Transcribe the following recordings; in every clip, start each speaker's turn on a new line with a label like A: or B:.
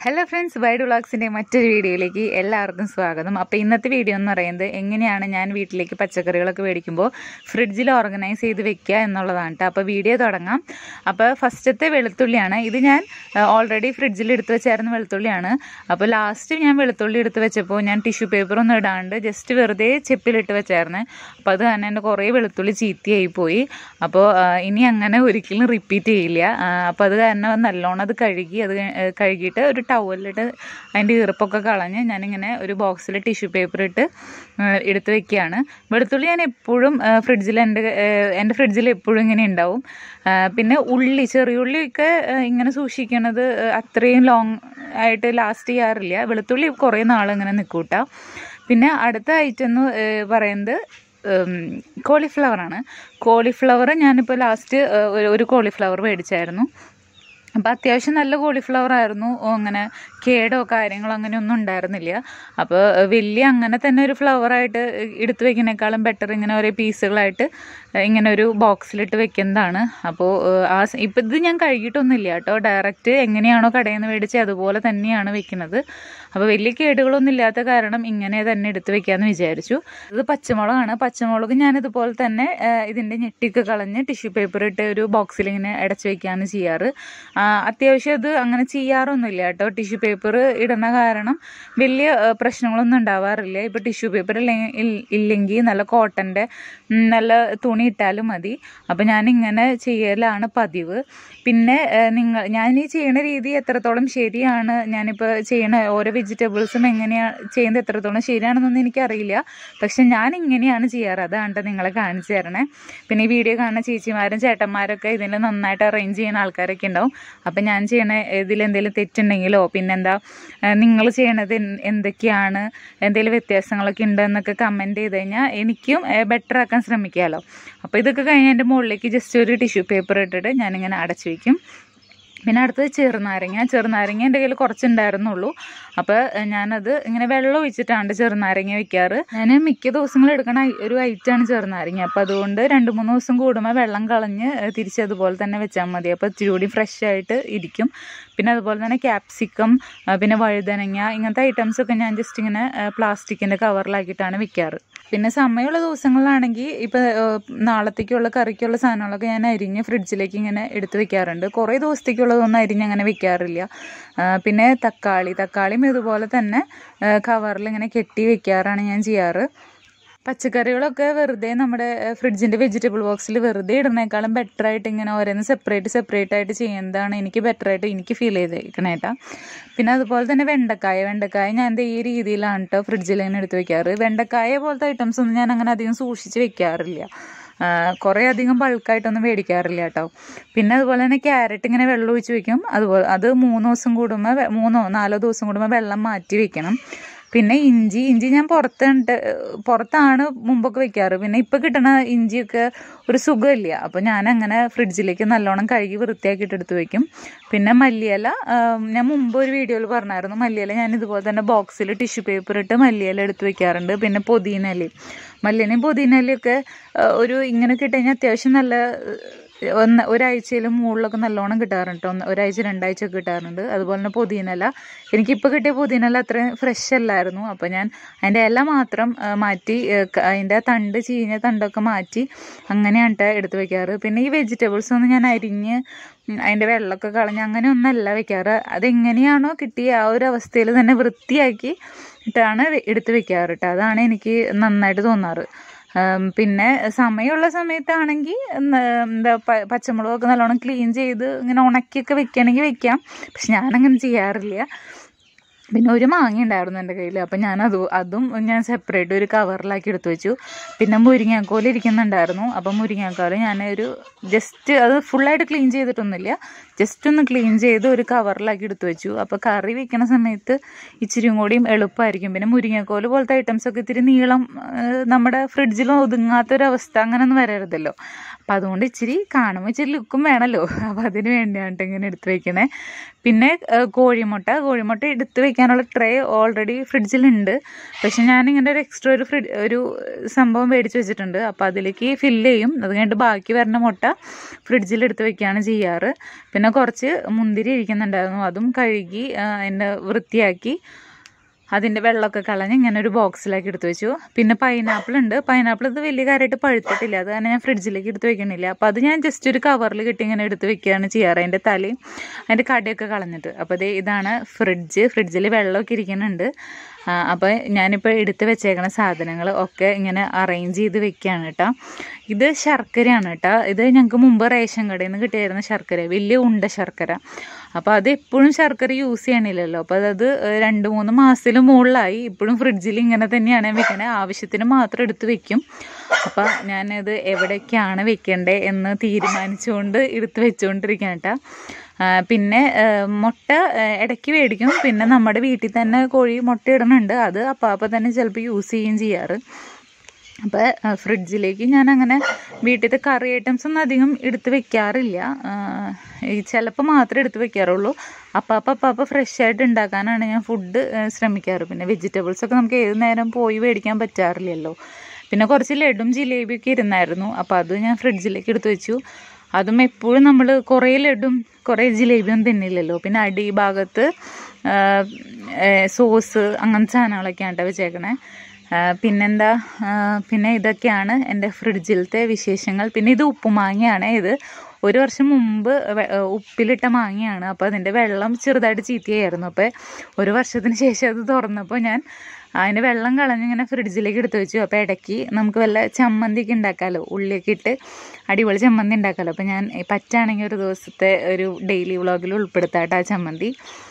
A: hello friends wide വ്ളോഗ്സിൻ്റെ മറ്റൊരു വീഡിയോയിലേക്ക് എല്ലാവർക്കും സ്വാഗതം അപ്പോൾ ഇന്നത്തെ വീഡിയോ എന്ന് പറയുന്നത് എങ്ങനെയാണ് ഞാൻ വീട്ടിലേക്ക് പച്ചക്കറികളൊക്കെ മേടിക്കുമ്പോൾ ഫ്രിഡ്ജിൽ ഓർഗനൈസ് ചെയ്ത് വെക്കുക എന്നുള്ളതാണ് കേട്ടോ അപ്പോൾ വീഡിയോ തുടങ്ങാം അപ്പോൾ ഫസ്റ്റത്തെ വെളുത്തുള്ളിയാണ് ഇത് ഞാൻ ഓൾറെഡി ഫ്രിഡ്ജിൽ എടുത്ത് വെച്ചായിരുന്ന വെളുത്തുള്ളിയാണ് അപ്പോൾ ലാസ്റ്റ് ഞാൻ വെളുത്തുള്ളി എടുത്ത് വെച്ചപ്പോൾ ഞാൻ ടിഷ്യൂ പേപ്പറൊന്നും ഇടാണ്ട് ജസ്റ്റ് വെറുതെ ചെപ്പിലിട്ട് വെച്ചായിരുന്നു അപ്പോൾ അത് തന്നെ എൻ്റെ കുറേ വെളുത്തുള്ളി ചീത്തയായി പോയി അപ്പോൾ ആ, ഇനി അങ്ങനെ ഒരിക്കലും റിപ്പീറ്റ് ചെയ്യില്ല ആ, അപ്പോൾ അത് കാരണം നല്ലോണം അത് കഴുകി അത് കഴി- ഏ, കഴുകിയിട്ട് ഒരു ടവലിട്ട് അതിൻ്റെ ഈർപ്പൊക്കെ കളഞ്ഞ് ഞാനിങ്ങനെ ഒരു ബോക്സിൽ ടിഷ്യൂ പേപ്പർ ഇട്ട് ഏ, എടുത്ത് വെക്കുകയാണ് വെളുത്തുള്ളി ഞാൻ എപ്പോഴും ഫ്രിഡ്ജിൽ എൻ്റെ ഏ, എൻ്റെ ഫ്രിഡ്ജിൽ എപ്പോഴും ഇങ്ങനെ ഉണ്ടാവും ആ, പിന്നെ ഉള്ളി ചെറിയുള്ളിയൊക്കെ ഏ, ഇങ്ങനെ സൂക്ഷിക്കണത് ഏ, അത്രയും ലോങ് ആയിട്ട് ലാസ്റ്റ് ചെയ്യാറില്ല വെളുത്തുള്ളി കുറേ നാൾ ഇങ്ങനെ നിൽക്കൂട്ട പിന്നെ അടുത്ത ഐറ്റം എന്ന് ഏ, പറയുന്നത് കോളിഫ്ലവറാണ് കോളിഫ്ലവർ ഞാനിപ്പോൾ ലാസ്റ്റ് ഒരു കോളിഫ്ലവർ മേടിച്ചായിരുന്നു അപ്പോൾ അത്യാവശ്യം നല്ല കോളിഫ്ലവർ ആയിരുന്നു ഓ, അങ്ങനെ കേടോ കാര്യങ്ങളോ അങ്ങനെ ഒന്നും ഉണ്ടായിരുന്നില്ല അപ്പോൾ വലിയ അങ്ങനെ തന്നെ ഒരു ഫ്ലവറായിട്ട് എടുത്ത് വെക്കുന്നേക്കാളും ബെറ്റർ ഇങ്ങനെ ഓരോ പീസുകളായിട്ട് ഇങ്ങനെ ഒരു ബോക്സിലിട്ട് വെക്കുന്നതാണ് അപ്പോൾ ആ സ- ഇപ്പം ഇത് ഞാൻ കഴുകിയിട്ടൊന്നുമില്ല കേട്ടോ ഡയറക്റ്റ് എങ്ങനെയാണോ കടയിൽ നിന്ന് മേടിച്ച് അതുപോലെ തന്നെയാണ് വെക്കുന്നത് അപ്പോൾ വലിയ കേടുകളൊന്നും ഇല്ലാത്ത കാരണം ഇങ്ങനെ തന്നെ എടുത്ത് വെക്കാമെന്ന് വിചാരിച്ചു ഇത് പച്ചമുളകാണ് പച്ചമുളക് ഞാൻ ഇതുപോലെ തന്നെ ആ, ഇതിൻ്റെ ഞെട്ടിയൊക്കെ കളഞ്ഞ് ടിഷ്യൂ പേപ്പർ ഇട്ട് ഒരു ബോക്സിൽ ഇങ്ങനെ അടച്ചു വെക്കുകയാണ് ചെയ്യാറ് ആ, അത്യാവശ്യം ഇത് അങ്ങനെ ചെയ്യാറൊന്നുമില്ല കേട്ടോ ടിഷ്യൂ പേപ്പർ ഇടുന്ന കാരണം വലിയ ആ, പ്രശ്നങ്ങളൊന്നും ഉണ്ടാവാറില്ല ഇപ്പോൾ ടിഷ്യൂ പേപ്പർ ഇല്ലെങ്കിൽ നല്ല കോട്ടൻ്റെ നല്ല തുണി ഇട്ടാലും മതി അപ്പോൾ ഞാനിങ്ങനെ ചെയ്യലാണ് പതിവ് പിന്നെ ആ, നിങ്ങൾ ഞാൻ ഈ ചെയ്യണ രീതി എത്രത്തോളം ശരിയാണ് ഞാനിപ്പോൾ ചെയ്യണ ഓരോ വെജിറ്റബിൾസും എങ്ങനെയാണ് ചെയ്യുന്നത് എത്രത്തോളം ശരിയാണെന്നൊന്നും എനിക്കറിയില്ല പക്ഷെ ഞാൻ ഇങ്ങനെയാണ് ചെയ്യാറ് അതാണ് ട്ടോ നിങ്ങളെ കാണിച്ചു തരണേ പിന്നെ ഈ വീഡിയോ കാണുന്ന ചേച്ചിമാരും ചേട്ടന്മാരൊക്കെ ഇതിൽ നന്നായിട്ട് അറേഞ്ച് ചെയ്യുന്ന ആൾക്കാരൊക്കെ ഉണ്ടാവും അപ്പം ഞാൻ ചെയ്യണ ഇതിൽ എന്തെങ്കിലും തെറ്റുണ്ടെങ്കിലോ പിന്നെന്താ നിങ്ങൾ ചെയ്യണത് എന്ത് എന്തൊക്കെയാണ് എന്തെങ്കിലും വ്യത്യാസങ്ങളൊക്കെ ഉണ്ടെന്നൊക്കെ കമൻറ്റ് ചെയ്ത് കഴിഞ്ഞാൽ എനിക്കും ബെറ്റർ ആക്കാൻ ശ്രമിക്കാമല്ലോ അപ്പോൾ ഇതൊക്കെ കഴിഞ്ഞ് എൻ്റെ മുകളിലേക്ക് ജസ്റ്റ് ഒരു ടിഷ്യൂ പേപ്പർ ഇട്ടിട്ട് ഞാനിങ്ങനെ അടച്ചു വയ്ക്കും പിന്നെ അടുത്തത് ചെറുനാരങ്ങ ചെറുനാരങ്ങ എൻ്റെ കയ്യിൽ കുറച്ചുണ്ടായിരുന്നുള്ളൂ അപ്പോൾ ഏഹ്, ഞാനത് ഇങ്ങനെ വെള്ളം ഒഴിച്ചിട്ടാണ് ചെറുനാരങ്ങ വെക്കാറ് ഞാൻ മിക്ക ദിവസങ്ങളും എടുക്കണ ഐ- ഒരു ഐറ്റാണ് ചെറുനാരങ്ങ അപ്പോൾ അതുകൊണ്ട് രണ്ട് മൂന്ന് ദിവസം കൂടുമ്പോൾ വെള്ളം കളഞ്ഞ് ഏഹ്, തിരിച്ച് അതുപോലെ തന്നെ വെച്ചാൽ മതി അപ്പോൾ ഇച്ചിരി കൂടി ഫ്രഷ് ആയിട്ട് ഇരിക്കും പിന്നെ അതുപോലെ തന്നെ ക്യാപ്സിക്കം ആ, പിന്നെ വഴുതനങ്ങ ഇങ്ങനത്തെ ഐറ്റംസ് ഒക്കെ ഞാൻ ജസ്റ്റ് ഇങ്ങനെ പ്ലാസ്റ്റിക്കിൻ്റെ കവറിലാക്കിയിട്ടാണ് വെക്കാറ് പിന്നെ സമയമുള്ള ദിവസങ്ങളിലാണെങ്കിൽ ഇപ്പോൾ നാളത്തേക്കുള്ള കറിക്കുള്ള സാധനങ്ങളൊക്കെ ഞാൻ അരിഞ്ഞ് ഫ്രിഡ്ജിലേക്ക് ഇങ്ങനെ എടുത്ത് വെക്കാറുണ്ട് കുറേ ദിവസത്തേക്കുള്ളതൊന്നും അരിഞ്ഞ് അങ്ങനെ വെക്കാറില്ല ആ, പിന്നെ തക്കാളി തക്കാളിയും ഇതുപോലെ തന്നെ കവറിൽ ഇങ്ങനെ കെട്ടി വെക്കാറാണ് ഞാൻ ചെയ്യാറ് പച്ചക്കറികളൊക്കെ വെറുതെ നമ്മുടെ ഫ്രിഡ്ജിൻ്റെ വെജിറ്റബിൾ ബോക്സിൽ വെറുതെ ഇടുന്നേക്കാളും ബെറ്റർ ആയിട്ട് ഇങ്ങനെ ഓരോന്ന് സെപ്പറേറ്റ് സെപ്പറേറ്റ് ആയിട്ട് ചെയ്യുന്നതാണ് എനിക്ക് ബെറ്റർ ആയിട്ട് എനിക്ക് ഫീൽ ചെയ്തേക്കണേട്ടാ പിന്നെ അതുപോലെ തന്നെ വെണ്ടക്കായ വെണ്ടക്കായ ഞാൻ ദേ ഈ രീതിയിലാണ് കേട്ടോ ഫ്രിഡ്ജിൽ ഇങ്ങനെ എടുത്ത് വെക്കാറ് വെണ്ടക്കായ പോലത്തെ ഐറ്റംസ് ഒന്നും ഞാൻ അങ്ങനെ അധികം സൂക്ഷിച്ച് വെക്കാറില്ല ആ, കുറേ അധികം ബൾക്കായിട്ടൊന്നും മേടിക്കാറില്ല കേട്ടോ പിന്നെ അതുപോലെ തന്നെ ക്യാരറ്റ് ഇങ്ങനെ വെള്ളം ഒഴിച്ച് വെക്കും അതുപോലെ അത് മൂന്ന് ദിവസം കൂടുമ്പോൾ വെ- മൂന്നോ നാലോ ദിവസം കൂടുമ്പോൾ വെള്ളം മാറ്റി വെക്കണം പിന്നെ ഇഞ്ചി ഇഞ്ചി ഞാൻ പുറത്തുണ്ട് പുറത്താണ് മുമ്പൊക്കെ വെക്കാറ് പിന്നെ ഇപ്പം കിട്ടണ ഇഞ്ചിയൊക്കെ ഒരു സുഖമില്ല അപ്പോൾ ഞാൻ അങ്ങനെ ഫ്രിഡ്ജിലേക്ക് നല്ലോണം കഴുകി വൃത്തിയാക്കിയിട്ട് എടുത്ത് വെക്കും പിന്നെ മല്ലിയില ആ, ഞാൻ മുമ്പ് ഒരു വീഡിയോയിൽ പറഞ്ഞായിരുന്നു മല്ലിയില ഞാൻ ഇതുപോലെ തന്നെ ബോക്സിൽ ടിഷ്യൂ പേപ്പർ ഇട്ട് മല്ലിയില എടുത്ത് വെക്കാറുണ്ട് പിന്നെ പുതിനയിലയും മല്ലിയിലയും പുതിനയിലയും ഒക്കെ ആ, ഒരു ഇങ്ങനെ കിട്ടുകഴിഞ്ഞാൽ അത്യാവശ്യം നല്ല ഒന്ന് ഒരാഴ്ചയിൽ മുകളിലൊക്കെ നല്ലോണം കിട്ടാറുണ്ട് കേട്ടോ ഒന്ന് ഒരാഴ്ച രണ്ടാഴ്ച ഒക്കെ കിട്ടാറുണ്ട് അതുപോലെ തന്നെ പുതിനല എനിക്കിപ്പോൾ കിട്ടിയ പുതിനല അത്രയും ഫ്രഷ് അല്ലായിരുന്നു അപ്പോൾ ഞാൻ അതിൻ്റെ ഇല മാത്രം ആ, മാറ്റി ആ, ക- അതിൻ്റെ തണ്ട് ചീഞ്ഞ തണ്ടൊക്കെ മാറ്റി അങ്ങനെയാണ് ട്ടോ എടുത്ത് വെക്കാറ് പിന്നെ ഈ വെജിറ്റബിൾസ് ഒന്നും ഞാൻ അരിഞ്ഞ് ഉം, അതിൻ്റെ വെള്ളമൊക്കെ കളഞ്ഞ് അങ്ങനെ ഒന്നല്ല വെക്കാറ് അതെങ്ങനെയാണോ കിട്ടിയ ആ ഒരു അവസ്ഥയിൽ തന്നെ വൃത്തിയാക്കി ഇട്ടാണ് വെ- എടുത്ത് വെക്കാറ് കേട്ടോ അതാണ് എനിക്ക് നന്നായിട്ട് തോന്നാറ് ഉം, പിന്നെ സമയമുള്ള സമയത്താണെങ്കിൽ എന്താ പ- പച്ചമുളകൊക്കെ നല്ലോണം ക്ലീൻ ചെയ്ത് ഇങ്ങനെ ഉണക്കിയൊക്കെ വെക്കുകയാണെങ്കിൽ വെക്കാം പക്ഷെ ഞാനങ്ങനെ ചെയ്യാറില്ല പിന്നെ ഒരു മാങ്ങ ഉണ്ടായിരുന്നു എൻ്റെ കയ്യിൽ അപ്പം ഞാൻ അത് അതും ഞാൻ സെപ്പറേറ്റ് ഒരു കവറിലാക്കി എടുത്തു വെച്ചു പിന്നെ മുരിങ്ങാക്കോൽ ഇരിക്കുന്നുണ്ടായിരുന്നു അപ്പം മുരിങ്ങാക്കോൽ ഞാൻ ഒരു ജസ്റ്റ് അത് ഫുള്ളായിട്ട് ക്ലീൻ ചെയ്തിട്ടൊന്നുമില്ല ജസ്റ്റ് ഒന്ന് ക്ലീൻ ചെയ്ത് ഒരു കവറിലാക്കി എടുത്തു വെച്ചു അപ്പോൾ കറി വെക്കണ സമയത്ത് ഇച്ചിരിയും കൂടിയും എളുപ്പമായിരിക്കും പിന്നെ മുരിങ്ങാക്കോൽ പോലത്തെ ഐറ്റംസ് ഒക്കെ ഇത്തിരി നീളം ആ, നമ്മുടെ ഫ്രിഡ്ജിൽ ഒതുങ്ങാത്തൊരവസ്ഥ അങ്ങനെയൊന്നും വരരുതല്ലോ അപ്പം അതുകൊണ്ട് ഇച്ചിരി കാണുമ്പോൾ ഇച്ചിരി ലുക്കും വേണമല്ലോ അപ്പോൾ അതിന് വേണ്ടിയാണ് ഇങ്ങനെ എടുത്ത് വെക്കണേ പിന്നെ ഏഹ്, കോഴിമുട്ട കോഴിമുട്ട എടുത്ത് വെക്കാനുള്ള ട്രേ ഓൾറെഡി ഫ്രിഡ്ജിലുണ്ട് പക്ഷെ ഞാനിങ്ങനെ ഒരു എക്സ്ട്രാ ഒരു ഫ്രിഡ് ഒരു സംഭവം മേടിച്ച് വെച്ചിട്ടുണ്ട് അപ്പോൾ അതിലേക്ക് ഫില്ല് ചെയ്യും അത് കഴിഞ്ഞിട്ട് ബാക്കി വരുന്ന മുട്ട ഫ്രിഡ്ജിൽ എടുത്ത് വെക്കുകയാണ് ചെയ്യാറ് പിന്നെ കുറച്ച് മുന്തിരി ഇരിക്കുന്നുണ്ടായിരുന്നു അതും കഴുകി ആ, അതിൻ്റെ വൃത്തിയാക്കി അതിൻ്റെ വെള്ളമൊക്കെ കളഞ്ഞ് ഇങ്ങനെ ഒരു ബോക്സിലാക്കി എടുത്ത് വെച്ചു പിന്നെ പൈനാപ്പിൾ ഉണ്ട് പൈനാപ്പിൾ ഇത് വലിയ കാര്യമായിട്ട് പഴുത്തിട്ടില്ല അത് കാരണം ഞാൻ ഫ്രിഡ്ജിലേക്ക് എടുത്ത് വെക്കണില്ല അപ്പോൾ അത് ഞാൻ ജസ്റ്റ് ഒരു കവറിൽ കിട്ടി ഇങ്ങനെ എടുത്ത് വെക്കുകയാണ് ചെയ്യാറ് അതിൻ്റെ തലയും അതിൻ്റെ കടയൊക്കെ കളഞ്ഞിട്ട് അപ്പോൾ ദേ ഇതാണ് ഫ്രിഡ്ജ് ഫ്രിഡ്ജിൽ വെള്ളമൊക്കെ ഇരിക്കുന്നുണ്ട് ആ, അപ്പോൾ ഞാനിപ്പോൾ എടുത്ത് വെച്ചേക്കണ സാധനങ്ങൾ ഒക്കെ ഇങ്ങനെ അറേഞ്ച് ചെയ്ത് വെക്കുകയാണ് കേട്ടോ ഇത് ശർക്കരയാണ് കേട്ടോ ഇത് ഞങ്ങൾക്ക് മുമ്പ് റേഷൻ കടയിൽ നിന്ന് കിട്ടിയായിരുന്ന ശർക്കര വലിയ ഉണ്ട ശർക്കര അപ്പോൾ അത് എപ്പോഴും ശർക്കര യൂസ് ചെയ്യണില്ലല്ലോ അപ്പോൾ അത് രണ്ട് മൂന്ന് മാസത്തിന് മുകളിലായി ഇപ്പോഴും ഫ്രിഡ്ജിൽ ഇങ്ങനെ തന്നെയാണ് ഞാൻ വെക്കണേ ആവശ്യത്തിന് മാത്രം എടുത്ത് വെക്കും അപ്പോൾ ഞാനത് എവിടേക്കാണ് വെക്കേണ്ടത് എന്ന് തീരുമാനിച്ചുകൊണ്ട് എടുത്ത് വെച്ചുകൊണ്ടിരിക്കുകയാണ് കേട്ടോ ആ, പിന്നെ ആ, മുട്ട ആ, ഇടയ്ക്ക് മേടിക്കും പിന്നെ നമ്മുടെ വീട്ടിൽ തന്നെ കോഴി മുട്ട ഇടുന്നുണ്ട് അത് അപ്പം അപ്പം തന്നെ ചിലപ്പോൾ യൂസ് ചെയ്യുകയും ചെയ്യാറ് അപ്പോൾ ഫ്രിഡ്ജിലേക്ക് ഞാൻ അങ്ങനെ വീട്ടിലത്തെ കറി ഐറ്റംസ് ഒന്നും അധികം എടുത്ത് വെക്കാറില്ല ആ, ഈ ചിലപ്പോൾ മാത്രമേ എടുത്ത് വെക്കാറുള്ളൂ അപ്പം അപ്പം അപ്പം അപ്പം ഫ്രഷ് ആയിട്ട് ഉണ്ടാക്കാനാണ് ഞാൻ ഫുഡ് ശ്രമിക്കാറ് പിന്നെ വെജിറ്റബിൾസ് ഒക്കെ നമുക്ക് ഏത് നേരം പോയി മേടിക്കാൻ പറ്റാറില്ലല്ലോ പിന്നെ കുറച്ച് ലഡും ജിലേബിയൊക്കെ ഇരുന്നായിരുന്നു അപ്പോൾ അത് ഞാൻ ഫ്രിഡ്ജിലേക്ക് എടുത്ത് വെച്ചു അതും എപ്പോഴും നമ്മൾ കുറേ ലഡും കുറേ ജിലേബിയും തിന്നില്ലല്ലോ പിന്നെ അടിഭാഗത്ത് ആ, ഏ, സോസ് അങ്ങനത്തെ സാധനങ്ങളൊക്കെയാണ് കേട്ടോ വെച്ചേക്കണേ ആ, പിന്നെന്താ ആ, പിന്നെ ഇതൊക്കെയാണ് എൻ്റെ ഫ്രിഡ്ജിലത്തെ വിശേഷങ്ങൾ പിന്നെ ഇത് ഉപ്പുമാങ്ങയാണ് ഇത് ഒരു വർഷം മുമ്പ് വെ- ഉപ്പിലിട്ട മാങ്ങയാണ് അപ്പോൾ അതിൻ്റെ വെള്ളം ചെറുതായിട്ട് ചീത്തയായിരുന്നു അപ്പോൾ ഒരു വർഷത്തിന് ശേഷം അത് തുറന്നപ്പോൾ ഞാൻ അതിൻ്റെ വെള്ളം കളഞ്ഞിങ്ങനെ ഫ്രിഡ്ജിലേക്ക് എടുത്ത് വെച്ചു അപ്പോൾ ഇടയ്ക്ക് നമുക്ക് വല്ല ചമ്മന്തിയൊക്കെ ഉണ്ടാക്കാമല്ലോ ഉള്ളിയൊക്കെ ഇട്ട് അടിപൊളി ചമ്മന്തി ഉണ്ടാക്കാമല്ലോ അപ്പോൾ ഞാൻ പറ്റാണെങ്കിൽ ഒരു ദിവസത്തെ ഒരു ഡെയിലി വ്ളോഗിൽ ഉൾപ്പെടുത്താട്ടോ ആ ചമ്മന്തി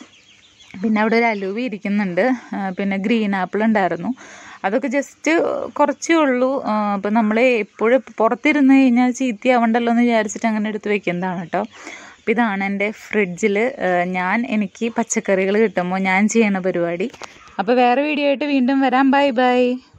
A: പിന്നെ അവിടെ ഒരു അലുവ ഇരിക്കുന്നുണ്ട് ആ, പിന്നെ ഗ്രീൻ ആപ്പിൾ ഉണ്ടായിരുന്നു അതൊക്കെ ജസ്റ്റ് കുറച്ചേ ഉള്ളൂ അപ്പം നമ്മൾ എപ്പോഴും പുറത്തിരുന്ന് കഴിഞ്ഞാൽ ചീത്തയാവണ്ടല്ലോ എന്ന് വിചാരിച്ചിട്ട് അങ്ങനെ എടുത്ത് വെക്കുന്നതാണ് കേട്ടോ അപ്പം ഇതാണ് എൻ്റെ ഫ്രിഡ്ജിൽ ഞാൻ എനിക്ക് പച്ചക്കറികൾ കിട്ടുമ്പോൾ ഞാൻ ചെയ്യണ പരിപാടി അപ്പോൾ വേറെ വീഡിയോ ആയിട്ട് വീണ്ടും വരാം ബൈ ബൈ